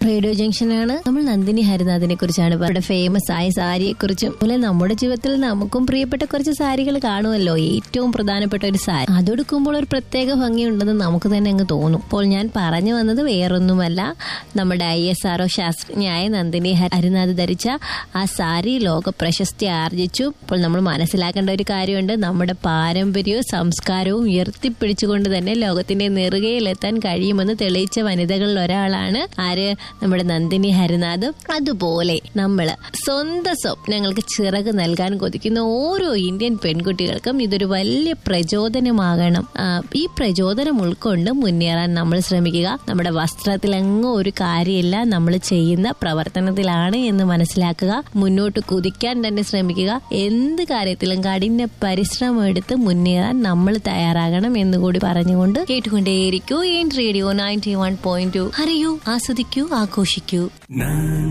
radio ജംഗ്ഷനാണ് നമ്മൾ നന്ദിനി ഹരിനാഥിനെ കുറിച്ചാണ് ഇവിടെ ഫേമസ് ആയ സാരിയെ കുറിച്ചും അതുപോലെ നമ്മുടെ ജീവിതത്തിൽ നമുക്കും പ്രിയപ്പെട്ട കുറച്ച് സാരികൾ കാണുമല്ലോ ഏറ്റവും പ്രധാനപ്പെട്ട ഒരു സാരി അതെടുക്കുമ്പോൾ ഒരു പ്രത്യേക ഭംഗിയുണ്ടെന്ന് നമുക്ക് തന്നെ അങ്ങ് തോന്നും അപ്പോൾ ഞാൻ പറഞ്ഞു വന്നത് വേറൊന്നുമല്ല നമ്മുടെ ഐ എസ് ആർഒ ശാസ്ത്രജ്ഞയായ നന്ദിനി ഹ- ഹരിനാഥ് ധരിച്ച ആ സാരി ലോക പ്രശസ്തി ആർജിച്ചു ഇപ്പോൾ നമ്മൾ മനസ്സിലാക്കേണ്ട ഒരു കാര്യമുണ്ട് നമ്മുടെ പാരമ്പര്യവും സംസ്കാരവും ഉയർത്തിപ്പിടിച്ചുകൊണ്ട് തന്നെ ലോകത്തിന്റെ നെറുകയിലെത്താൻ കഴിയുമെന്ന് തെളിയിച്ച വനിതകളിൽ ഒരാളാണ് ആര് നമ്മുടെ നന്ദിനി ഹരിനാഥ് അതുപോലെ നമ്മള് സ്വന്തം സ്വപ്നങ്ങൾക്ക് ചിറക് നൽകാൻ കൊതിക്കുന്ന ഓരോ ഇന്ത്യൻ പെൺകുട്ടികൾക്കും ഇതൊരു വലിയ പ്രചോദനമാകണം ആ, ഈ പ്രചോദനം ഉൾക്കൊണ്ട് മുന്നേറാൻ നമ്മൾ ശ്രമിക്കുക നമ്മുടെ വസ്ത്രത്തിലെങ്ങും ഒരു കാര്യമില്ല നമ്മൾ ചെയ്യുന്ന പ്രവർത്തനത്തിലാണ് എന്ന് മനസ്സിലാക്കുക മുന്നോട്ട് കുതിക്കാൻ തന്നെ ശ്രമിക്കുക എന്ത് കാര്യത്തിലും കഠിന പരിശ്രമം എടുത്ത് മുന്നേറാൻ നമ്മൾ തയ്യാറാകണം എന്നുകൂടി പറഞ്ഞുകൊണ്ട് കേട്ടുകൊണ്ടേയിരിക്കൂ ഏൻ radio ninety one point two അറിയൂ ആസ്വദിക്കൂ ആഘോഷിക്കൂ Na